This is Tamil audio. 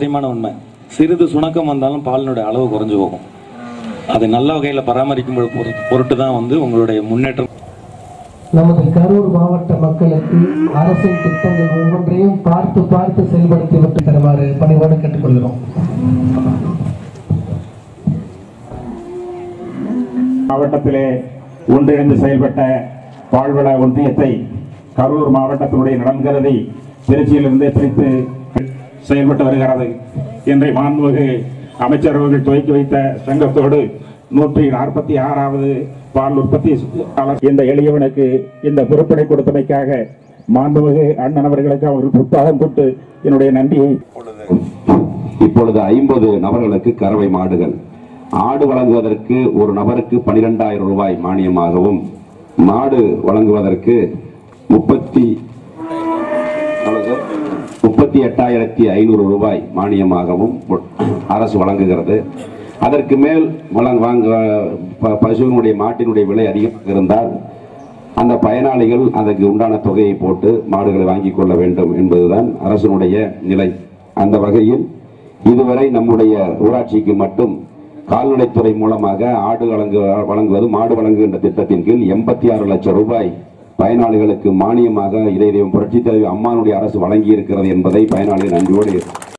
ஆச்சரியமான உண்மை சிறிது சுணக்கம் வந்தாலும் பாலினுடைய அளவு குறைஞ்சு போகும் அதை நல்ல வகையில் பராமரிக்கும் பொரு- பொருட்டு தான் வந்து உங்களுடைய முன்னேற்றம் நமது கரூர் மாவட்ட மக்களுக்கு அரசின் திட்டங்கள் ஒவ்வொன்றையும் பார்த்து பார்த்து செயல்படுத்தி விட்டு தருமாறு பணிவோடு கேட்டுக்கொள்கிறோம் மாவட்டத்திலே ஒன்றிணைந்து செயல்பட்ட பால்வள ஒன்றியத்தை கரூர் மாவட்டத்தினுடைய நலன் கருதி திருச்சியிலிருந்தே பிரித்து செயல்பட்டு வருகிறது இன்றைய மாண்புமிகு அமைச்சர் அவர்கள் துவக்கி வைத்த சங்கத்தோடு நூற்றி நாற்பத்தி ஆறாவது பால் உற்பத்தி இந்த எளியவனுக்கு இந்த பொறுப்பினை கொடுத்தமைக்காக மாண்புமிகு அண்ணன் அவர்களுக்கு அவர் உற்சாகம் கொண்டு என்னுடைய நன்றியை இப்பொழுது ஐம்பது நபர்களுக்கு கறவை மாடுகள் ஆடு வழங்குவதற்கு ஒரு நபருக்கு பனிரெண்டாயிரம் ரூபாய் மானியமாகவும் மாடு வழங்குவதற்கு முப்பத்தி எவ்வளவு? முப்பத்தி எட்டாயிரத்தி ஐநூறு ரூபாய் மானியமாகவும் அரசு வழங்குகிறது அதற்கு மேல் வழங்க வாங்க ப- பசுவினுடைய மாட்டினுடைய விலை அதிகமாக இருந்தால் அந்த பயனாளிகள் அதற்கு உண்டான தொகையை போட்டு மாடுகளை வாங்கிக் கொள்ள வேண்டும் என்பதுதான் அரசனுடைய நிலை அந்த வகையில் இதுவரை நம்முடைய ஊராட்சிக்கு மட்டும் கால்நடைத்துறை மூலமாக ஆடு வழங்கு வழங்குவது மாடு வழங்குகின்ற திட்டத்தின் கீழ் எண்பத்தி ஆறு லட்சம் ரூபாய் பயனாளிகளுக்கு மானியமாக இதய தெய்வம் புரட்சித் தலைவி அம்மானுடைய அரசு வழங்கி இருக்கிறது என்பதை பயனாளிகள் நன்றியோடு